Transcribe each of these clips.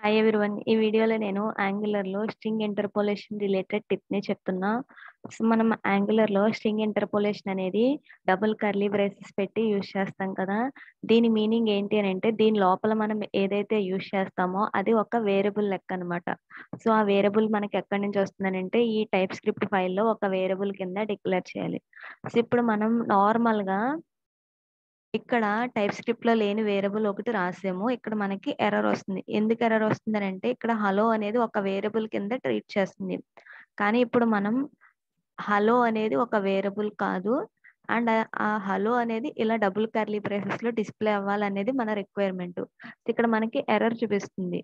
Hi everyone. ఈ వీడియోలో నేను యాంగులర్‌లో స్ట్రింగ్ ఇంటర్పోలేషన్ రిలేటెడ్ టిప్‌ని చెప్తున్నా. సో, మనం యాంగులర్‌లో స్ట్రింగ్ ఇంటర్పోలేషన్ అనేది డబుల్ కర్లీ బ్రేసెస్ పెట్టి యూజ్ చేస్తాం కదా! దీని మీనింగ్ ఏంటి అనంటే, దీని లోపల మనం ఏదైతే యూజ్ చేస్తామో అది ఒక వేరియబుల్ లెక్కనమాట. సో, ఆ వేరియబుల్ మనకి ఎక్కడి నుంచి వస్తుందనంటే, ఈ టైప్ స్క్రిప్ట్ ఫైల్‌లో ఒక వేరియబుల్ కింద డిక్లేర్ చేయాలి. సో, ఇప్పుడు మనం నార్మల్‌గా ఇక్కడ టైప్ స్క్రిప్ట్‌లో లేని వేరియబుల్ ఒకటి రాసాము. ఇక్కడ మనకి ఎర్రర్ వస్తుంది. ఎందుకు ఎర్రర్ వస్తుందనంటే, ఇక్కడ హలో అనేది ఒక వేరియబుల్ కింద ట్రీట్ చేస్తుంది. కానీ ఇప్పుడు మనం హలో అనేది ఒక వేరియబుల్ కాదు. అండ్ ఆ హలో అనేది ఇలా డబుల్ కర్లీ బ్రేసెస్‌లో డిస్‌ప్లే అవ్వాలనేది మన రిక్వైర్‌మెంట్. ఇక్కడ మనకి ఎర్రర్ చూపిస్తుంది.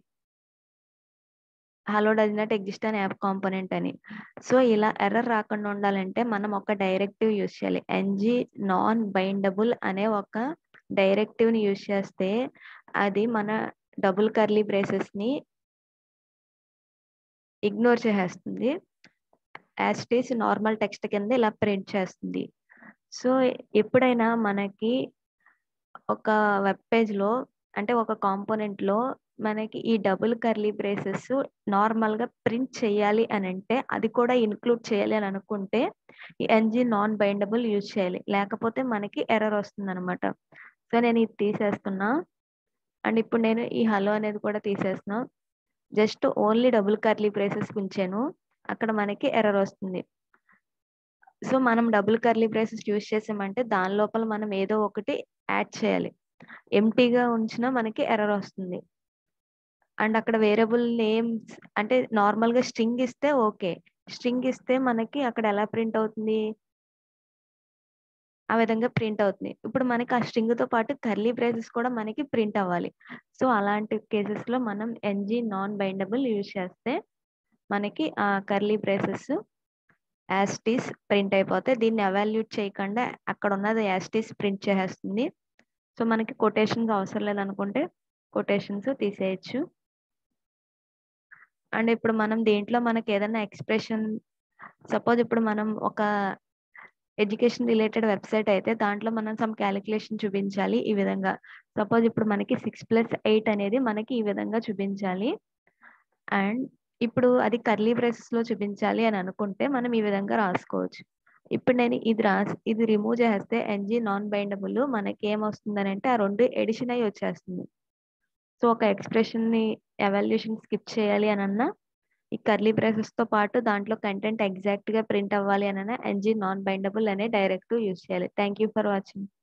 Hello does not exist on app component అని. సో, ఇలా ఎర్రర్ రాకుండా ఉండాలంటే మనం ఒక డైరెక్టివ్ యూజ్ చేయాలి. ఎన్‌జీ నాన్ బైండబుల్ అనే ఒక డైరెక్టివ్‌ని యూజ్ చేస్తే అది మన డబుల్ కర్లీ బ్రేసెస్‌ని ఇగ్నోర్ చేసేస్తుంది. As it is normal text కింద ఇలా ప్రింట్ చేస్తుంది. సో, ఎప్పుడైనా మనకి ఒక వెబ్ పేజ్‌లో అంటే ఒక కాంపోనెంట్‌లో మనకి ఈ డబుల్ కర్లీ బ్రేసెస్ నార్మల్‌గా ప్రింట్ చేయాలి అనంటే, అది కూడా ఇన్‌క్లూడ్ చేయాలి అని అనుకుంటే, ఈ ఎన్‌జీ నాన్ బైండబుల్ యూజ్ చేయాలి. లేకపోతే మనకి ఎర్రర్ వస్తుందనమాట. సో, నేను ఇది తీసేస్తున్నా. అండ్ ఇప్పుడు నేను ఈ హలో అనేది కూడా తీసేస్తున్నా. Just only double curly braces ఉంచాను. అక్కడ మనకి ఎర్రర్ వస్తుంది. సో, మనం డబుల్ కర్లీ బ్రేసెస్ యూజ్ చేసామంటే దాని లోపల మనం ఏదో ఒకటి యాడ్ చేయాలి. ఎంప్టీగా ఉంచినా మనకి ఎర్రర్ వస్తుంది. అండ్ అక్కడ వేరియబుల్ నేమ్స్ అంటే నార్మల్‌గా స్ట్రింగ్ ఇస్తే ఓకే. స్ట్రింగ్ ఇస్తే మనకి అక్కడ ఎలా ప్రింట్ అవుతుంది? ఆ విధంగా ప్రింట్ అవుతుంది. ఇప్పుడు మనకి ఆ స్ట్రింగ్‌తో పాటు కర్లీ బ్రేసెస్ కూడా మనకి ప్రింట్ అవ్వాలి. సో, అలాంటి కేసెస్‌లో మనం ఎన్‌జీ నాన్ బైండబుల్ యూజ్ చేస్తే మనకి ఆ curly braces as it is print అయిపోతాయి. దీన్ని ఎవాల్యూట్ చేయకుండా అక్కడ ఉన్నది యాజ్ ఇట్ ఈజ్ ప్రింట్ చేసేస్తుంది. సో, మనకి కొటేషన్స్ అవసరం లేదనుకుంటే కొటేషన్స్ తీసేయొచ్చు. అండ్ ఇప్పుడు మనం దీంట్లో మనకి ఏదైనా ఎక్స్‌ప్రెషన్ సపోజ్ ఇప్పుడు మనం ఒక ఎడ్యుకేషన్ రిలేటెడ్ వెబ్‌సైట్ అయితే దాంట్లో మనం సమ్ కాలిక్యులేషన్ చూపించాలి ఈ విధంగా. సపోజ్ ఇప్పుడు మనకి 6+8 అనేది మనకి ఈ విధంగా చూపించాలి. అండ్ ఇప్పుడు అది కర్లీ బ్రేసెస్‌లో చూపించాలి అని అనుకుంటే మనం ఈ విధంగా రాసుకోవచ్చు. ఇప్పుడు నేను ఇది రాసి ఇది రిమూవ్ చేసేస్తే ఎన్‌జీ నాన్ బైండబుల్ మనకి ఏమొస్తుందనంటే ఆ 2 ఎడిషన్ అయ్యి వచ్చేస్తుంది. సో, ఒక ఎక్స్‌ప్రెషన్‌ని ఎవాల్యుయేషన్ స్కిప్ చేయాలి అనన్నా, ఈ కర్లీ బ్రేసెస్‌తో పాటు దాంట్లో కంటెంట్ ఎగ్జాక్ట్‌గా ప్రింట్ అవ్వాలి అనన్నా ఎన్‌జీ నాన్ బైండబుల్ అనే డైరెక్టివ్ యూజ్ చేయాలి. Thank you for watching.